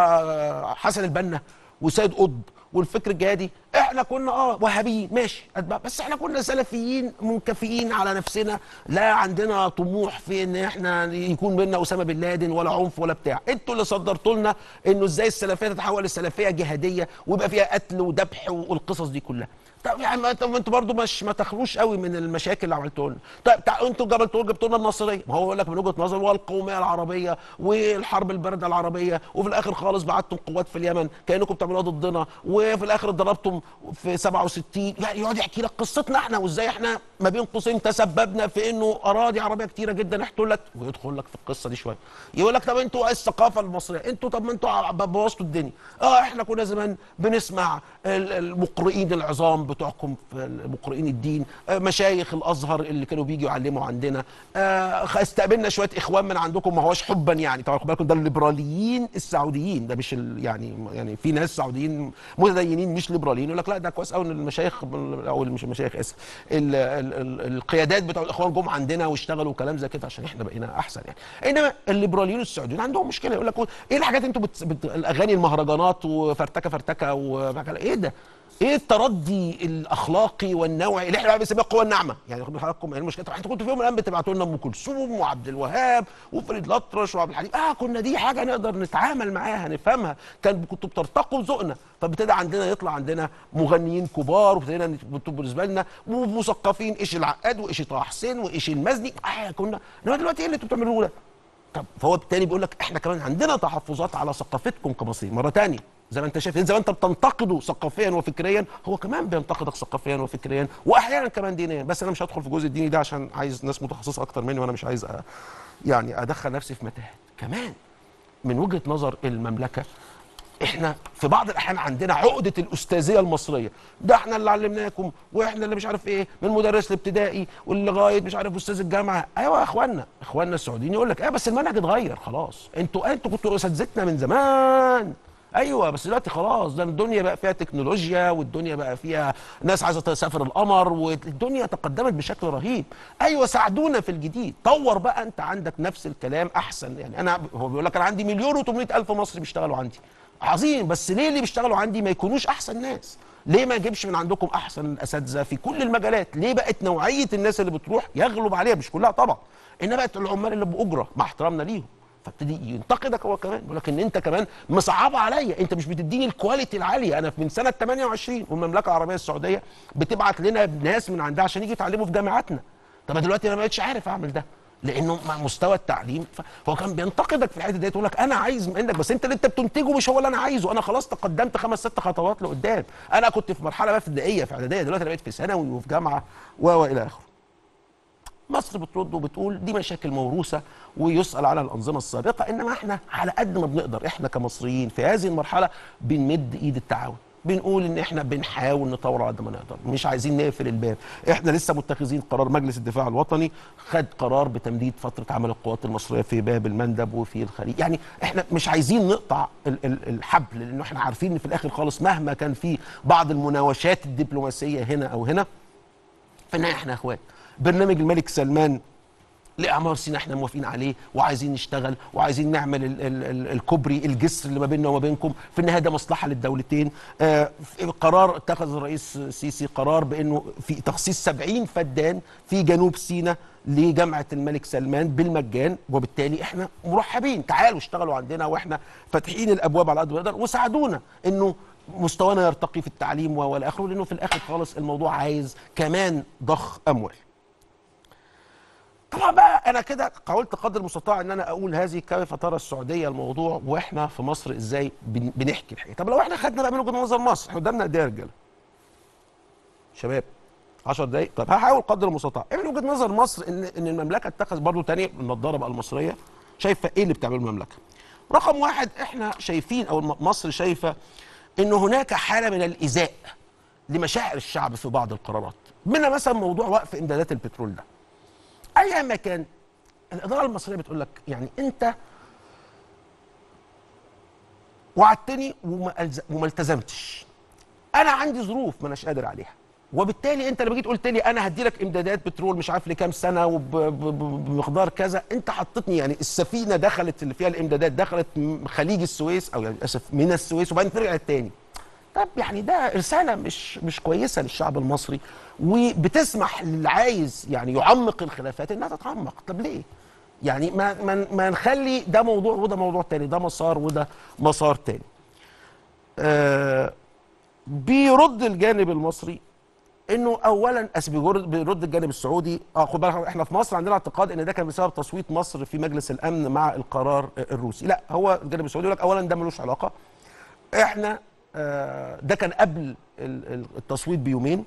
لنا حسن البنا وسيد قطب والفكر الجهادي احنا كنا اه وهابيين ماشي أتباع بس احنا كنا سلفيين منكفئين على نفسنا لا عندنا طموح في ان احنا يكون بينا اسامه بن لادن ولا عنف ولا بتاع انتوا اللي صدرتوا لنا انه ازاي السلفيه تتحول لسلفيه جهاديه ويبقى فيها قتل وذبح والقصص دي كلها طب يعني ما طب انتوا برضه مش ما تخلوش قوي من المشاكل اللي عملتوها لنا طيب تع- انتوا جبتوا جبتوا لنا النصريه ما هو يقول لك من وجهه نظر والقوميه العربيه والحرب البارده العربيه وفي الاخر خالص بعتم قوات في اليمن كانكم بتعملوها ضدنا وفي الاخر اتضربتم في 67 يعني يقعد يحكي لك قصتنا احنا وازاي احنا ما بين قوسين تسببنا في انه اراضي عربيه كتيره جدا احتلت ويدخل لك في القصه دي شويه يقول لك طب انتوا ايه الثقافه المصريه انتوا طب ما انتوا ع- بوظتوا الدنيا اه احنا كنا زمان بنسمع ال- المقرئين العظام بتوعكم في مقرئين الدين آه مشايخ الازهر اللي كانوا بيجوا يعلموا عندنا آه خ- استقبلنا شويه اخوان من عندكم ما هوش حبا يعني طبعا خد بالكم ده الليبراليين السعوديين ده مش ال- يعني يعني في ناس سعوديين متدينين مش ليبراليين يقول لك لا ده كويس قوي ان المشايخ او مش المشايخ اسف ال ال ال القيادات بتوع الاخوان جم عندنا واشتغلوا وكلام زي كده عشان احنا بقينا احسن يعني انما الليبراليين السعوديين عندهم مشكله يقول لك ايه الحاجات انتوا بت... بت... الاغاني المهرجانات وفرتكه فرتكه و... ايه ده ايه التردي الاخلاقي والنوعي اللي احنا بقى بنسميه القوه الناعمه يعني خد حضراتكم ايه المشكله طب انتوا كنتوا في يوم من الايام بتبعتوا لنا ام كلثوم وعبد الوهاب وفريد الأطرش وعبد الحليم اه كنا دي حاجه نقدر نتعامل معاها نفهمها كان كنتوا بترتقوا ذوقنا فابتدى عندنا يطلع عندنا مغنيين كبار وابتدينا انتوا بالنسبه لنا ومثقفين ايش العقاد وايش طه حسين وايش المزني اه كنا انما دلوقتي ايه اللي انتوا بتعملوه ده طب فهو بالتالي بيقول لك احنا كمان عندنا تحفظات على ثقافتكم كمصريين مره تانية زي ما انت شايف زي ما انت بتنتقده ثقافيا وفكريا هو كمان بينتقدك ثقافيا وفكريا واحيانا كمان دينيا بس انا مش هدخل في الجزء الديني ده عشان عايز ناس متخصصه اكتر مني وانا مش عايز أ... يعني ادخل نفسي في متاهات كمان من وجهه نظر المملكه احنا في بعض الاحيان عندنا عقده الاستاذيه المصريه ده احنا اللي علمناكم واحنا اللي مش عارف ايه من مدرس الابتدائي واللغايه مش عارف استاذ الجامعه ايوه يا اخوانا اخواننا السعوديين يقول لك ايه بس المنهج اتغير خلاص انتوا انتوا كنتوا اساتذتنا من زمان ايوه بس دلوقتي خلاص ده الدنيا بقى فيها تكنولوجيا والدنيا بقى فيها ناس عايزه تسافر القمر والدنيا تقدمت بشكل رهيب ايوه ساعدونا في الجديد طور بقى انت عندك نفس الكلام احسن يعني انا هو بيقول لك انا عندي مليون و800 الف مصري بيشتغلوا عندي عظيم بس ليه اللي بيشتغلوا عندي ما يكونوش احسن ناس ليه ما اجيبش من عندكم احسن الاساتذه في كل المجالات ليه بقت نوعيه الناس اللي بتروح يغلب عليها مش كلها طبعا انما بقت العمال اللي باجره مع احترامنا ليهم فابتدي ينتقدك هو كمان بيقول لك ان انت كمان مصعبه عليا انت مش بتديني الكواليتي العاليه انا من سنه 28 والمملكه العربيه السعوديه بتبعت لنا ناس من عندها عشان يجي يتعلموا في جامعاتنا طب دلوقتي انا ما بقتش عارف اعمل ده لانه مع مستوى التعليم فهو كان بينتقدك في الحته ديت يقول لك انا عايز منك بس انت اللي انت بتنتجه مش هو اللي انا عايزه انا خلاص تقدمت خمس ست خطوات لقدام انا كنت في مرحله بقى ابتدائيه في اعداديه دلوقتي انا بقيت في ثانوي وفي جامعه و والى اخره مصر بترد وبتقول دي مشاكل موروثه ويسال على الانظمه السابقه انما احنا على قد ما بنقدر احنا كمصريين في هذه المرحله بنمد ايد التعاون بنقول ان احنا بنحاول نطور على قد ما نقدر مش عايزين نقفل الباب احنا لسه متخذين قرار مجلس الدفاع الوطني خد قرار بتمديد فتره عمل القوات المصريه في باب المندب وفي الخليج يعني احنا مش عايزين نقطع ال- ال- الحبل لانه احنا عارفين ان في الاخر خالص مهما كان في بعض المناوشات الدبلوماسيه هنا او هنا في النهايه احنا اخوات برنامج الملك سلمان لاعمار سينا احنا موافقين عليه وعايزين نشتغل وعايزين نعمل ال ال ال الكوبري الجسر اللي ما بيننا وما بينكم في النهايه ده مصلحه للدولتين آه في قرار اتخذ الرئيس السيسي قرار بانه في تخصيص 70 فدان في جنوب سينا لجامعه الملك سلمان بالمجان وبالتالي احنا مرحبين تعالوا اشتغلوا عندنا واحنا فاتحين الابواب على قد ما نقدر وساعدونا انه مستوانا يرتقي في التعليم والى اخره لانه في الاخر خالص الموضوع عايز كمان ضخ اموال طبعا بقى انا كده حاولت قدر المستطاع ان انا اقول هذه كيف ترى السعوديه الموضوع واحنا في مصر ازاي بن- بنحكي الحقيقه طب لو احنا خدنا بقى من وجهه نظر مصر احنا قدامنا قد ايه يا رجاله شباب 10 دقايق طب هحاول قدر المستطاع ايه من وجهه نظر مصر ان ان المملكه اتخذ برضه تاني النضاره بقى المصريه شايفه ايه اللي بتعمله المملكه رقم واحد احنا شايفين او الم- مصر شايفه ان هناك حاله من الايذاء لمشاعر الشعب في بعض القرارات منها مثلا موضوع وقف امدادات البترول ده اي مكان الاداره المصريه بتقول لك يعني انت وعدتني وما ألز- وما التزمتش انا عندي ظروف ما اناش قادر عليها وبالتالي انت لما جيت قلت لي انا هدي لك امدادات بترول مش عارف لكام سنه وبمقدار كذا انت حطيتني يعني السفينه دخلت اللي فيها الامدادات دخلت م- خليج السويس او يعني اسف من السويس وبعدين رجعت تاني طب يعني ده رساله مش مش كويسه للشعب المصري وبتسمح للي عايز يعني يعمق الخلافات انها تتعمق طب ليه؟ يعني ما ما ما نخلي ده موضوع وده موضوع تاني ده مسار وده مسار تاني. آه بيرد الجانب المصري انه اولا أس- بيجر- بيرد الجانب السعودي اه خد بالك احنا في مصر عندنا اعتقاد ان ده كان بسبب تصويت مصر في مجلس الامن مع القرار الروسي لا هو الجانب السعودي يقول لك اولا ده ملوش علاقه احنا آه، ده كان قبل ال- ال- التصويت بيومين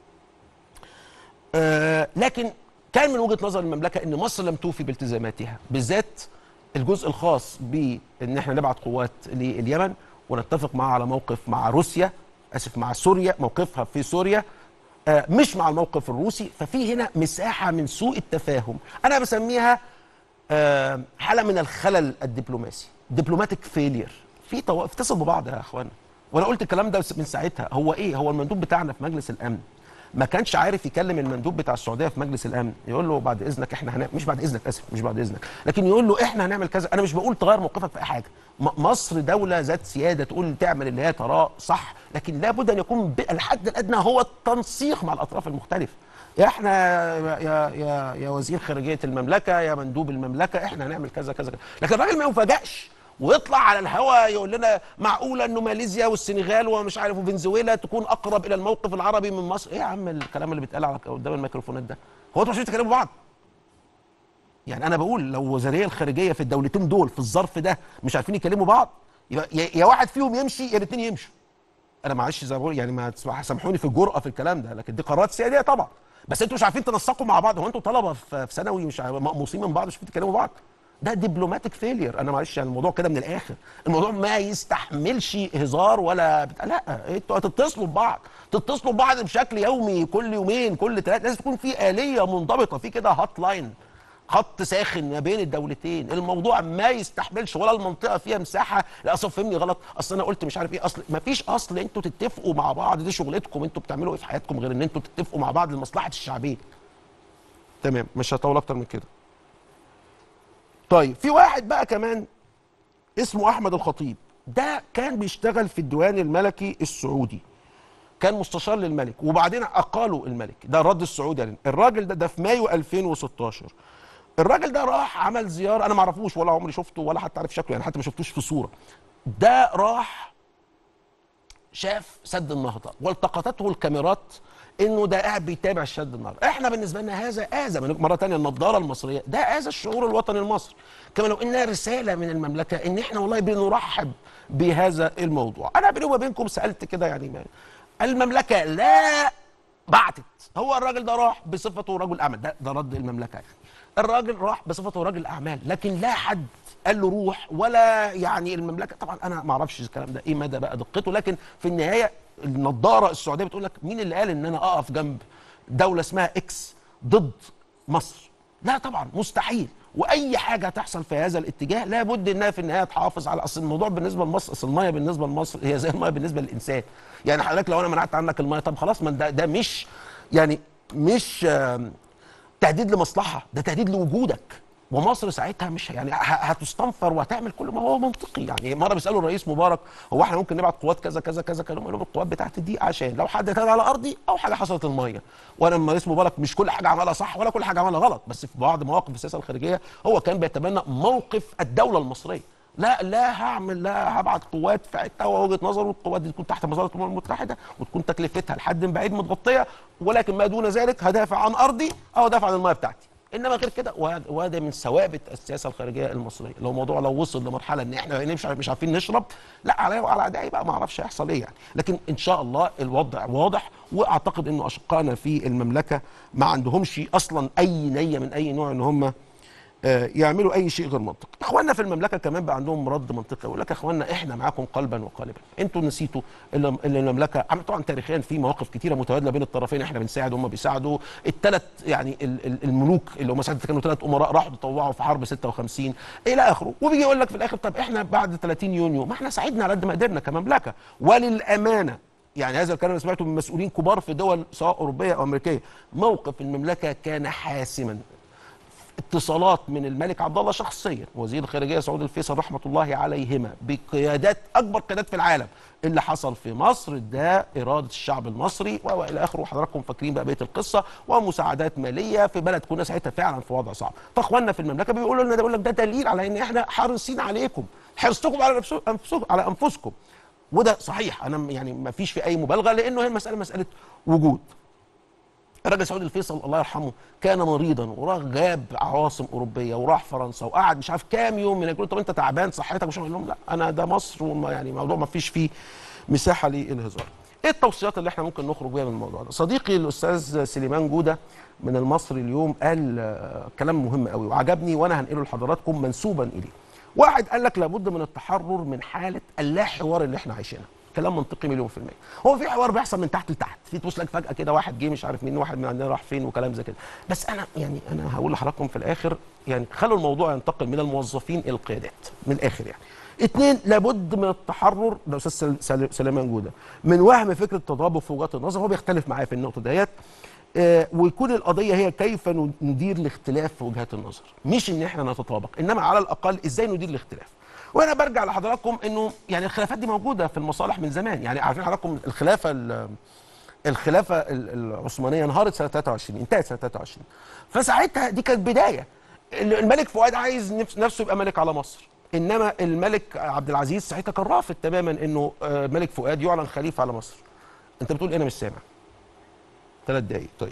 آه، لكن كان من وجهه نظر المملكه ان مصر لم توفي بالتزاماتها بالذات الجزء الخاص بان احنا نبعت قوات لليمن ونتفق معها على موقف مع روسيا اسف مع سوريا موقفها في سوريا آه، مش مع الموقف الروسي ففي هنا مساحه من سوء التفاهم انا بسميها آه، حاله من الخلل الدبلوماسي دبلوماتيك فيلير في طو... اتصلوا ببعض يا اخوانا وانا قلت الكلام ده من ساعتها هو ايه هو المندوب بتاعنا في مجلس الامن ما كانش عارف يكلم المندوب بتاع السعوديه في مجلس الامن يقول له بعد اذنك احنا هنعمل مش بعد اذنك اسف مش بعد اذنك لكن يقول له احنا هنعمل كذا انا مش بقول تغير موقفك في اي حاجه م- مصر دوله ذات سياده تقول تعمل اللي هي تراه صح لكن لابد ان يكون ب- الحد الادنى هو التنسيق مع الاطراف المختلفه احنا يا يا يا, يا وزير خارجيه المملكه يا مندوب المملكه احنا هنعمل كذا كذا كذا لكن الراجل ما يفاجئش ويطلع على الهواء يقول لنا معقوله انه ماليزيا والسنغال ومش عارف وفنزويلا تكون اقرب الى الموقف العربي من مصر ايه يا عم الكلام اللي بيتقال على قدام الميكروفونات ده هو انتوا مش تكلموا بعض يعني انا بقول لو وزاريه الخارجيه في الدولتين دول في الظرف ده مش عارفين يكلموا بعض يبقى يا يا واحد فيهم يمشي يا الاثنين يمشوا انا معلش زي ما بقول يعني ما تسمح- سامحوني في الجرأه في الكلام ده لكن دي قرارات سياديه طبعا بس انتوا مش عارفين تنسقوا مع بعض هو انتوا طلبه في في ثانوي مش عارف- مقموصين من بعض مش عارفين تكلموا بعض ده دبلوماتيك فيلير انا معلش يعني الموضوع كده من الاخر الموضوع ما يستحملش هزار ولا بتاع لا انتوا هتتصلوا ببعض تتصلوا ببعض بشكل يومي كل يومين كل ثلاثه لازم تكون في اليه منضبطه في كده هات لاين خط ساخن ما بين الدولتين الموضوع ما يستحملش ولا المنطقه فيها مساحه لا اصل فهمني غلط اصل انا قلت مش عارف ايه اصل ما فيش اصل انتوا تتفقوا مع بعض دي شغلتكم انتوا بتعملوا ايه في حياتكم غير ان انتوا تتفقوا مع بعض لمصلحه الشعبين تمام مش هطول اكتر من كده طيب في واحد بقى كمان اسمه احمد الخطيب ده كان بيشتغل في الديوان الملكي السعودي كان مستشار للملك وبعدين اقالوا الملك ده الرد السعودي يعني الراجل ده ده في مايو 2016 الراجل ده راح عمل زياره انا ما اعرفوش ولا عمري شفته ولا حتى عارف شكله يعني حتى ما شفتوش في صوره ده راح شاف سد النهضه والتقطته الكاميرات انه ده قاعد بيتابع الشد النهضه احنا بالنسبه لنا هذا اذى من مره تانية النضاره المصريه ده اذى الشعور الوطني المصري كما لو انها رساله من المملكه ان احنا والله بنرحب بهذا الموضوع انا بيني وبينكم سالت كده يعني ما المملكه لا بعتت هو الراجل ده راح بصفته رجل اعمال ده, ده رد المملكه يعني الراجل راح بصفته رجل اعمال لكن لا حد قال له روح ولا يعني المملكه طبعا انا ما اعرفش الكلام ده ايه مدى بقى دقته لكن في النهايه النضاره السعوديه بتقول لك مين اللي قال ان انا اقف جنب دوله اسمها اكس ضد مصر لا طبعا مستحيل واي حاجه تحصل في هذا الاتجاه لابد انها في النهايه تحافظ على اصل الموضوع بالنسبه لمصر اصل الميه بالنسبه لمصر هي زي الميه بالنسبه للانسان يعني حضرتك لو انا منعت عنك الميه طب خلاص ما ده, ده مش يعني مش آم، تهديد لمصلحه ده تهديد لوجودك ومصر ساعتها مش يعني ه- هتستنفر وهتعمل كل ما هو منطقي يعني مره بيسالوا الرئيس مبارك هو احنا ممكن نبعت قوات كذا كذا كذا كذا قال لهم القوات بتاعتي دي عشان لو حد اعتدى على ارضي او حاجه حصلت الميه وانا لما الرئيس مبارك مش كل حاجه عملها صح ولا كل حاجه عملها غلط بس في بعض مواقف السياسه الخارجيه هو كان بيتبنى موقف الدوله المصريه لا لا هعمل لا هبعت قوات في حته هو وجهه نظره القوات دي تكون تحت مظله الامم المتحده وتكون تكلفتها لحد بعيد متغطيه ولكن ما دون ذلك هدافع عن ارضي او هدافع عن الميه بتاعتي انما غير كده وه- وهذا من ثوابت السياسه الخارجيه المصريه لو الموضوع لو وصل لمرحله ان احنا مش عارف- مش عارفين نشرب لا عليا وعلى اعدائي بقى ما اعرفش هيحصل ايه يعني لكن ان شاء الله الوضع واضح واعتقد انه اشقائنا في المملكه ما عندهمش اصلا اي نيه من اي نوع ان هم آه، يعملوا اي شيء غير منطقي اخواننا في المملكه كمان بقى عندهم رد منطقي يقول لك يا اخواننا احنا معاكم قلبا وقالبا انتوا نسيتوا اللي اللي المملكه عم- طبعا تاريخيا في مواقف كتيره متبادله بين الطرفين احنا بنساعد وهم بيساعدوا الثلاث يعني ال- ال- الملوك اللي هم ساعتها كانوا ثلاث امراء راحوا تطوعوا في حرب 56 الى اخره وبيجي يقول لك في الاخر طب احنا بعد 30 يونيو ما احنا ساعدنا على قد ما قدرنا كمملكه وللامانه يعني هذا الكلام أنا سمعته من مسؤولين كبار في دول سواء اوروبيه او امريكيه موقف المملكه كان حاسما اتصالات من الملك عبد الله شخصيا وزير الخارجيه سعود الفيصل رحمه الله عليهما بقيادات اكبر قيادات في العالم اللي حصل في مصر ده اراده الشعب المصري والى اخره وحضراتكم فاكرين بقى بقيه القصه ومساعدات ماليه في بلد كنا ساعتها فعلا في وضع صعب فاخواننا في المملكه بيقولوا لنا ده بيقول لك ده دليل على ان احنا حريصين عليكم حرصتكم على نفسكم أنفسكم- على انفسكم وده صحيح انا يعني ما فيش في اي مبالغه لانه هي المساله مساله وجود الراجل سعود الفيصل الله يرحمه كان مريضا وراح جاب عواصم اوروبيه وراح فرنسا وقعد مش عارف كام يوم من يقول طب انت تعبان صحتك مش عارف. يقول لهم لا انا ده مصر وما يعني الموضوع ما فيش فيه مساحه للهزار. ايه التوصيات اللي احنا ممكن نخرج بيها من الموضوع ده؟ صديقي الاستاذ سليمان جوده من المصري اليوم قال آه، كلام مهم قوي وعجبني وانا هنقله لحضراتكم منسوبا اليه. واحد قال لك لابد من التحرر من حاله اللا حوار اللي احنا عايشينها. كلام منطقي مليون في المية هو في حوار بيحصل من تحت لتحت في تبص لك فجأة كده واحد جه مش عارف مين واحد من عندنا راح فين وكلام زي كده بس انا يعني انا هقول لحضراتكم في الاخر يعني خلوا الموضوع ينتقل من الموظفين الى القيادات من الاخر يعني اتنين لابد من التحرر ده استاذ سل- سل- سليمان جوده من وهم فكره تضارب في وجهات النظر هو بيختلف معايا في النقطه ديت آه، ويكون القضيه هي كيف ندير الاختلاف في وجهات النظر مش ان احنا نتطابق انما على الاقل ازاي ندير الاختلاف وانا برجع لحضراتكم انه يعني الخلافات دي موجوده في المصالح من زمان يعني عارفين حضراتكم الخلافه ال- الخلافه ال- العثمانيه انهارت سنه 23 انتهت سنه 23 فساعتها دي كانت بدايه ال- الملك فؤاد عايز نفس- نفسه يبقى ملك على مصر انما الملك عبد العزيز ساعتها كان رافض تماما انه آه، الملك فؤاد يعلن خليفه على مصر انت بتقول إيه؟ انا مش سامع ثلاث دقايق طيب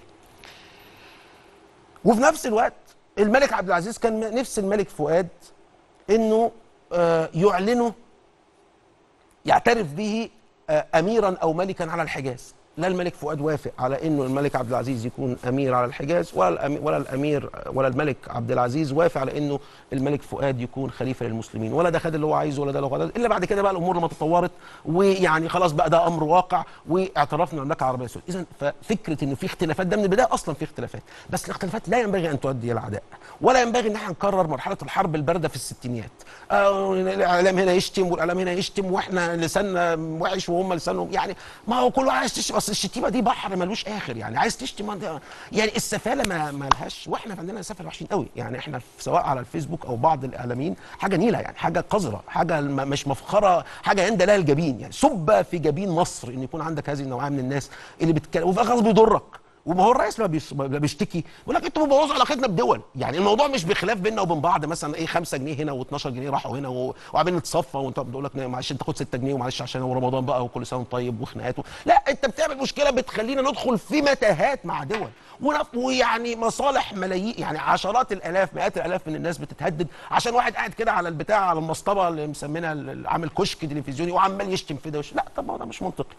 وفي نفس الوقت الملك عبد العزيز كان نفس الملك فؤاد انه آه، يعلنه يعترف به آه، اميرا او ملكا على الحجاز لا الملك فؤاد وافق على انه الملك عبد العزيز يكون امير على الحجاز ولا الأمير ولا الامير ولا الملك عبد العزيز وافق على انه الملك فؤاد يكون خليفه للمسلمين ولا ده خد اللي هو عايزه ولا ده اللي هو خد الا بعد كده بقى الامور لما تطورت ويعني خلاص بقى ده امر واقع واعترفنا بالمملكه العربيه السعوديه اذا ففكره انه في اختلافات ده من البدايه اصلا في اختلافات بس الاختلافات لا ينبغي ان تؤدي الى عداء ولا ينبغي ان احنا نكرر مرحله الحرب البارده في الستينيات آه الاعلام هنا يشتم والاعلام هنا يشتم واحنا لساننا وحش وهم لسانهم يعني ما هو كل واحد عايز تشتم اصل الشتيمه دي بحر ملوش اخر يعني عايز تشتم أنت- يعني السفاله ما ما لهاش واحنا عندنا سفله وحشين قوي يعني احنا سواء على الفيسبوك او بعض الاعلاميين حاجه نيله يعني حاجه قذره حاجه م- مش مفخره حاجه يندى لها الجبين يعني سب في جبين مصر ان يكون عندك هذه النوعيه من الناس اللي بتتكلم وفي الاخر بيضرك وما هو الرئيس لما بيش- لما بيشتكي بيقول لك انتوا بتبوظوا علاقتنا بدول يعني الموضوع مش بخلاف بيننا وبين بعض مثلا ايه 5 جنيه هنا و12 جنيه راحوا هنا و- وعمالين نتصفى وانت بتقول لك معلش انت خد 6 جنيه ومعلش عشان هو رمضان بقى وكل سنه وانت طيب وخناقات و- لا انت بتعمل مشكله بتخلينا ندخل في متاهات مع دول ونف- ويعني مصالح ملايين يعني عشرات الالاف مئات الالاف من الناس بتتهدد عشان واحد قاعد كده على البتاع على المصطبه اللي مسمينها ال- عامل كشك تلفزيوني وعمال يشتم في ده وش- لا طب ما هو ده مش منطقي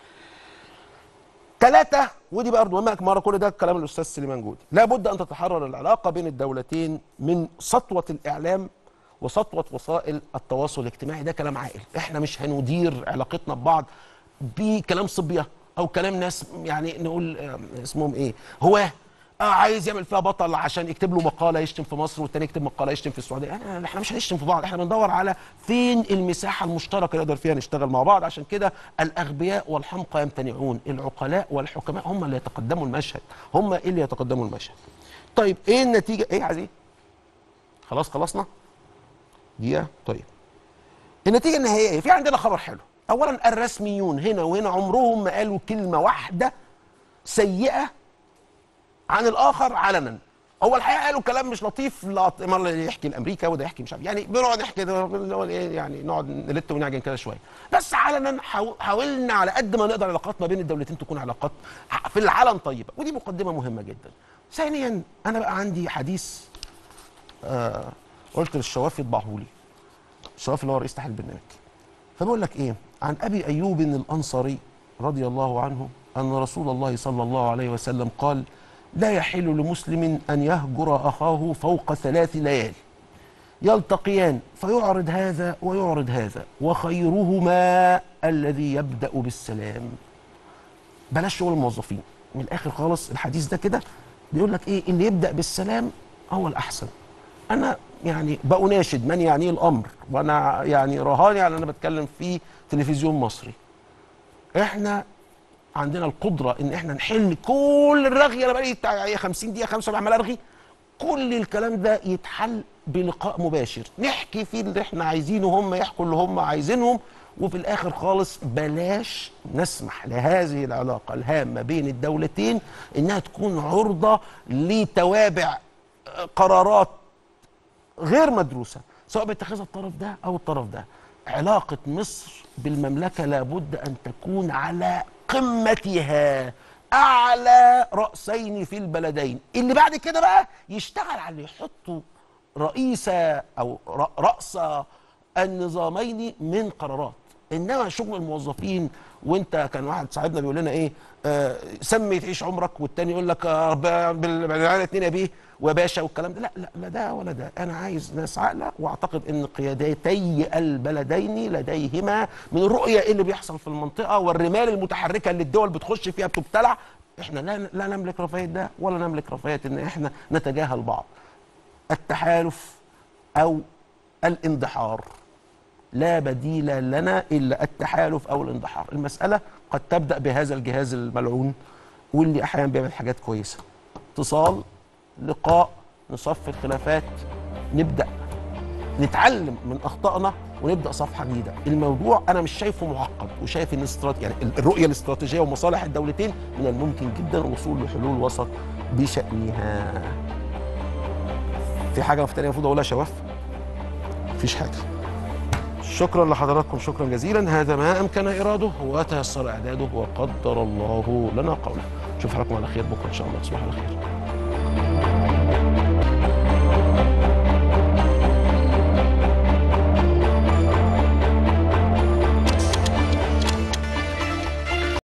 ثلاثة ودي برضه مهمة مرة كل ده كلام الأستاذ سليمان جودي لابد أن تتحرر العلاقة بين الدولتين من سطوة الإعلام وسطوة وسائل التواصل الاجتماعي ده كلام عاقل احنا مش هندير علاقتنا ببعض بكلام صبية أو كلام ناس يعني نقول آه، اسمهم إيه هواه آه عايز يعمل فيها بطل عشان يكتب له مقاله يشتم في مصر والتاني يكتب مقاله يشتم في السعوديه احنا احنا مش هنشتم في بعض احنا بندور على فين المساحه المشتركه اللي نقدر فيها نشتغل مع بعض عشان كده الاغبياء والحمقى يمتنعون العقلاء والحكماء هم اللي يتقدموا المشهد هم اللي يتقدموا المشهد طيب ايه النتيجه ايه عايز ايه خلاص خلصنا دقيقه طيب النتيجه النهائيه ايه في عندنا خبر حلو اولا الرسميون هنا وهنا عمرهم ما قالوا كلمه واحده سيئه عن الاخر علنا هو الحقيقه قالوا كلام مش لطيف لط- مره يحكي لامريكا وده يحكي مش عارف يعني بنقعد نحكي ده اللي هو ايه يعني نقعد نلت ونعجن كده شويه بس علنا حاو- حاولنا على قد ما نقدر العلاقات ما بين الدولتين تكون علاقات ح- في العلن طيبه ودي مقدمه مهمه جدا ثانيا انا بقى عندي حديث آه قلت للشوافي اطبعه لي الشوافي اللي هو رئيس تحرير البرنامج فبقول لك ايه عن ابي ايوب الانصاري رضي الله عنه ان رسول الله صلى الله عليه وسلم قال لا يحل لمسلم ان يهجر اخاه فوق ثلاث ليال يلتقيان فيعرض هذا ويعرض هذا وخيرهما الذي يبدا بالسلام بلاش شغل الموظفين من الاخر خالص الحديث ده كده بيقول لك ايه اللي يبدا بالسلام هو الاحسن انا يعني بأناشد من يعنيه الامر وانا يعني رهاني على انا بتكلم في تلفزيون مصري احنا عندنا القدره ان احنا نحل كل الرغي انا بقالي بتاع 50 دقيقه 45 عمال ارغي كل الكلام ده يتحل بلقاء مباشر نحكي فيه اللي احنا عايزينه هم يحكوا اللي هم عايزينهم وفي الاخر خالص بلاش نسمح لهذه العلاقه الهامه بين الدولتين انها تكون عرضه لتوابع آه، قرارات غير مدروسه سواء بيتخذها الطرف ده او الطرف ده علاقه مصر بالمملكه لابد ان تكون على قمتها اعلى راسين في البلدين اللي بعد كده بقى يشتغل على اللي يحطوا رئيس او ر- راس النظامين من قرارات انما شغل الموظفين وانت كان واحد صاحبنا بيقول لنا ايه آه سمي تعيش عمرك والتاني يقول لك آه ب- بال- بالعيال اتنين يا بيه وباشا والكلام ده لا لا لا ده ولا ده انا عايز ناس عاقله واعتقد ان قيادتي البلدين لديهما من الرؤيه إيه اللي بيحصل في المنطقه والرمال المتحركه اللي الدول بتخش فيها بتبتلع احنا لا لا نملك رفاهيه ده ولا نملك رفاهيه ان احنا نتجاهل بعض التحالف او الاندحار لا بديل لنا الا التحالف او الاندحار المساله قد تبدا بهذا الجهاز الملعون واللي احيانا بيعمل حاجات كويسه اتصال لقاء نصفي الخلافات نبدا نتعلم من اخطائنا ونبدا صفحه جديده الموضوع انا مش شايفه معقد وشايف ان استرات يعني الرؤيه الاستراتيجيه ومصالح الدولتين من الممكن جدا الوصول لحلول وسط بشانها في حاجه تانية المفروض اقولها يا شواف مفيش حاجه شكرا لحضراتكم شكرا جزيلا هذا ما امكن اراده وتيسر اعداده وقدر الله لنا قوله نشوف حضراتكم على خير بكره ان شاء الله تصبحوا على خير